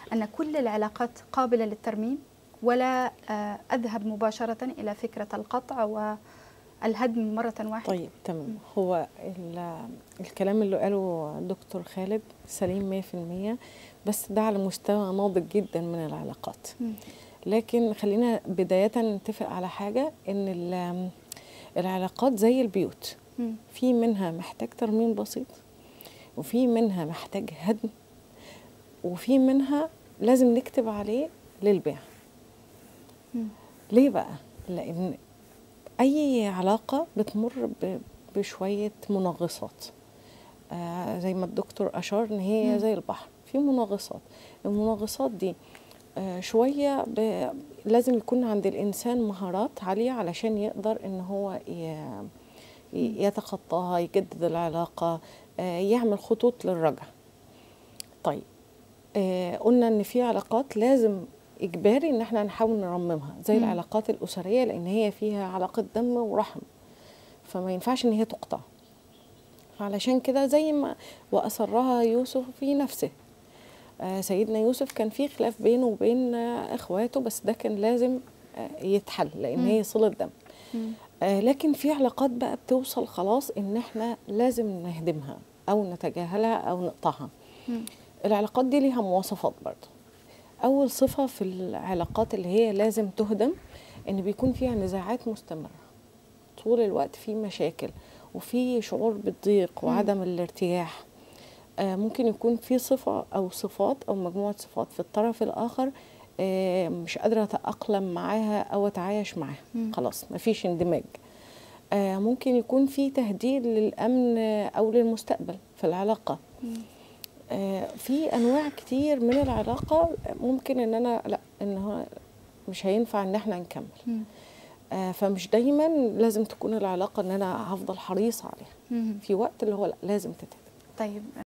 أن كل العلاقات قابلة للترميم ولا آه، أذهب مباشرة إلى فكرة القطع والهدم مرة واحدة طيب تمام هو ال- الكلام اللي قاله دكتور خالد سليم 100% بس ده على مستوى ناضج جدا من العلاقات مم. لكن خلينا بداية نتفق على حاجة إن ال- العلاقات زي البيوت مم. في منها محتاج ترميم بسيط وفي منها محتاج هدم وفي منها لازم نكتب عليه للبيع مم. ليه بقى؟ لأن أي علاقة بتمر ب- بشوية منغصات آه زي ما الدكتور أشار إن هي مم. زي البحر في منغصات المنغصات دي آه شوية ب... لازم يكون عند الإنسان مهارات عالية علشان يقدر إن هو ي... ي- يتخطاها يجدد العلاقة آه يعمل خطوط للرجع طيب آه قلنا ان في علاقات لازم اجباري ان احنا نحاول نرممها زي مم. العلاقات الاسريه لان هي فيها علاقه دم ورحم فما ينفعش ان هي تقطع فعلشان كده زي ما واصرها يوسف في نفسه آه سيدنا يوسف كان في خلاف بينه وبين آه اخواته بس ده كان لازم آه يتحل لان مم. هي صله دم مم. آه لكن في علاقات بقى بتوصل خلاص ان احنا لازم نهدمها او نتجاهلها او نقطعها مم. العلاقات دي ليها مواصفات برضه اول صفه في العلاقات اللي هي لازم تهدم ان بيكون فيها نزاعات مستمره طول الوقت في مشاكل وفي شعور بالضيق مم. وعدم الارتياح آه ممكن يكون في صفه او صفات او مجموعه صفات في الطرف الاخر آه مش قادره اتاقلم معاها او اتعايش معاها مم. خلاص مفيش اندماج آه ممكن يكون في تهديد للامن آه، او للمستقبل في العلاقه مم. آه، في انواع كتير من العلاقه ممكن ان انا لا ان هو مش هينفع ان احنا نكمل مم. آه، فمش دايما لازم تكون العلاقه ان انا هفضل حريص عليها مم. في وقت اللي هو لا لازم تتهدم طيب